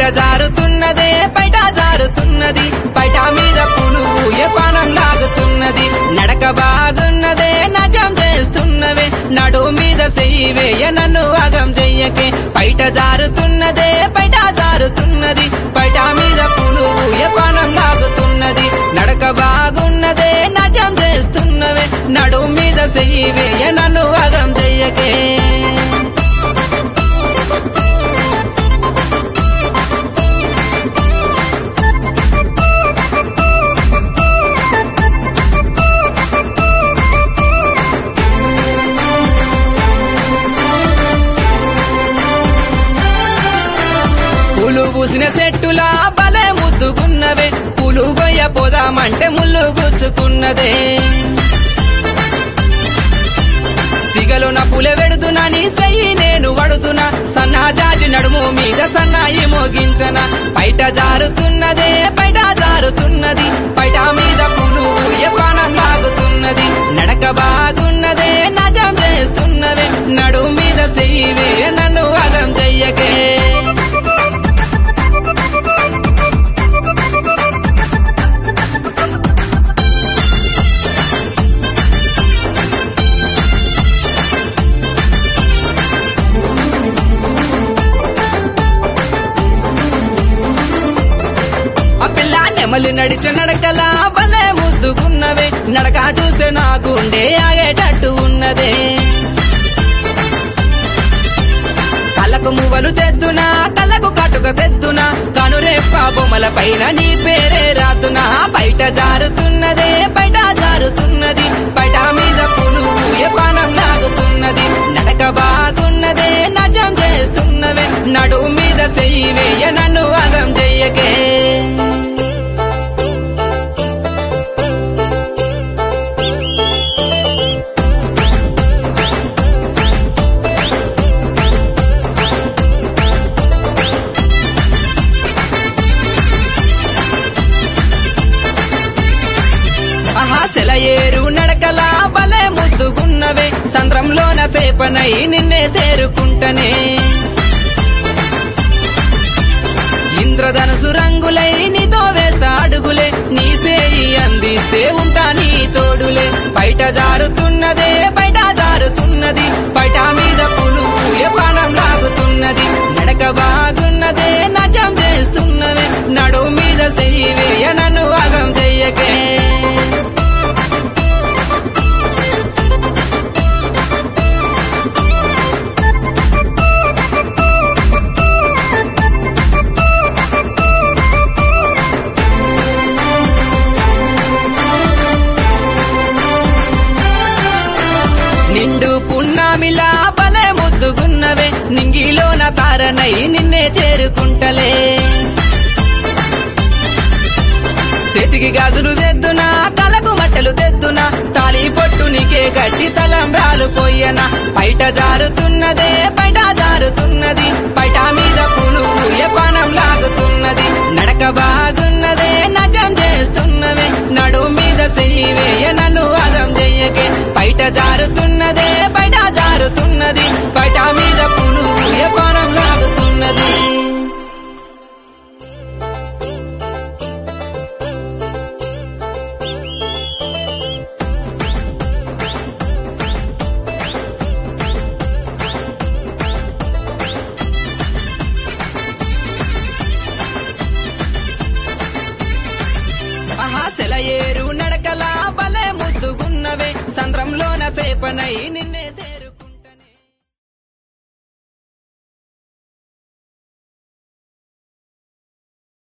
జారుతున్నదే బయట జారుతున్నది బయట మీద పులుగు ఏ పానం లాగుతున్నది నడక బాగున్నదే నజం చేస్తున్నవే నడు మీద చెయ్యివేయ నన్ను అగం చెయ్యకే బయట జారుతున్నదే బయట జారుతున్నది బయట మీద పులుగు ఏ పానం లాగుతున్నది నడక బాగున్నదే నజం చేస్తున్నవే నడు మీద చెయ్యివేయ నన్ను అగం చెయ్యకే పూలు పూసిన చెట్టులా బలే ముద్దుకున్నవే పూలు గొయ్య పోదామంటే ముళ్ళు గుచ్చుకున్నదే సిగలు నా పులె వెడుతున్నా నీ సయ్యి నేను వడుతున్నా సన్నాజాజి నడుము మీద సన్నాయి మోగించన బయట జారుతున్నదే బయట జారుతున్నది బయట మీద పులు ఏ ప్రాణం లాగుతున్నది నడక బాగున్నదే నజం చేస్తున్నవే నడు మీద చెయ్యివే నన్ను అగం చెయ్యకే ఆ పిల్ల నెమలి నడిచే నడకలా భలే ముద్దుకున్నవే నడక చూస్తే నా గుండె ఆగేటట్టు ఉన్నదే కళ్ళకు మువ్వలు తెద్దునా కళ్ళకు కటుక తెద్దునా కనురేప్ప బొమ్మల పైన నీ పేరే రాతున్నా బయట జారుతున్నదే బయట జారుతున్నది బయట మీద పులుగు ఏ పానం లాగుతున్నది నడక బాగున్నదే నజం చేస్తున్నవే నడు మీద చెయ్యివేయ నన్ను అగం చెయ్యకే ఆహా సెలయేరు నడకలా భలే ముద్దుగున్నవే సంద్రంలోన సేపనై నిన్నే చేరుకుంటనే ఇంద్రధనుసు రంగులై నీతో వేస్తా అడుగులే నీ సేయి అందిస్తే ఉంటా నీ తోడులే బయట జారుతున్నదే బయట జారుతున్నది బయట మీద పులు ఏ ప్రాణం లాగుతున్నది నడక బాగున్నదే నజం చేస్తున్నవే నడు మీద చెయ్యివేయ నన్ను అగం చెయ్యకే నిండు పున్నామిలా భలే ముద్దుగున్నవే నింగిలోన తారనై నిన్నే చేరుకుంటలే చేతికి గాజులు తెద్దునా తలకు మట్టలు తెద్దునా తాలి పొట్టు నీకే గట్టి తలంబ్రాలు పోయనా బయట జారుతున్నదే బయట జారుతున్నది బయట మీద పులు ఏ పానం లాగుతున్నది నడక బాగున్నదే నజం చేస్తున్నవే నడు మీద చెయ్యివేయ నన్ను అదం చెయ్యకే బయట జారుతున్నదే బయట జారుతున్నది బయట మీద పులు ఏ పానం లాగుతున్నది ఆహా సెలయేరు నడకలా భలే ముద్దుగున్నవే సంద్రంలోన సేపనై నిన్నే సే